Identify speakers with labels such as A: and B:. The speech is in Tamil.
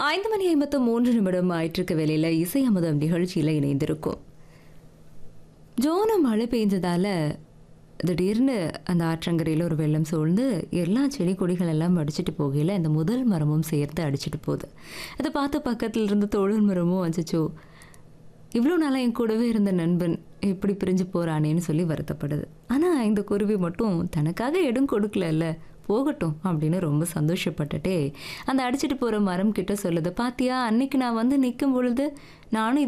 A: ஐந்து மணி ஐம்பத்து மூன்று நிமிடம் ஆயிட்டிருக்க வேலையில் இசை அமுதம் நிகழ்ச்சியில் இணைந்திருக்கும் ஜோன மழை பெஞ்சதால திடீர்னு அந்த ஆற்றங்கரையில் ஒரு வெள்ளம் சூழ்ந்து எல்லா செடி கொடிகள் எல்லாம் அடிச்சிட்டு போகையில் இந்த முதல் மரமும் சேர்த்து அடிச்சிட்டு போகுது அதை பார்த்து பக்கத்தில் இருந்த தொழில் மரமும் அச்சச்சோ இவ்வளோ நாளாக என் கூடவே இருந்த நண்பன் எப்படி பிரிஞ்சு போகிறானேன்னு சொல்லி வருத்தப்படுது ஆனால் இந்த குருவி மட்டும் தனக்காக இடம் கொடுக்கலல்ல போகட்டும் அப்படின்னு ரொம்ப சந்தோஷப்பட்டுட்டே அந்த அடிச்சிட்டு போகிற மரம் கிட்ட சொல்லுது பாத்தியா அன்னைக்கு நான் வந்து நிற்கும் பொழுது நானும்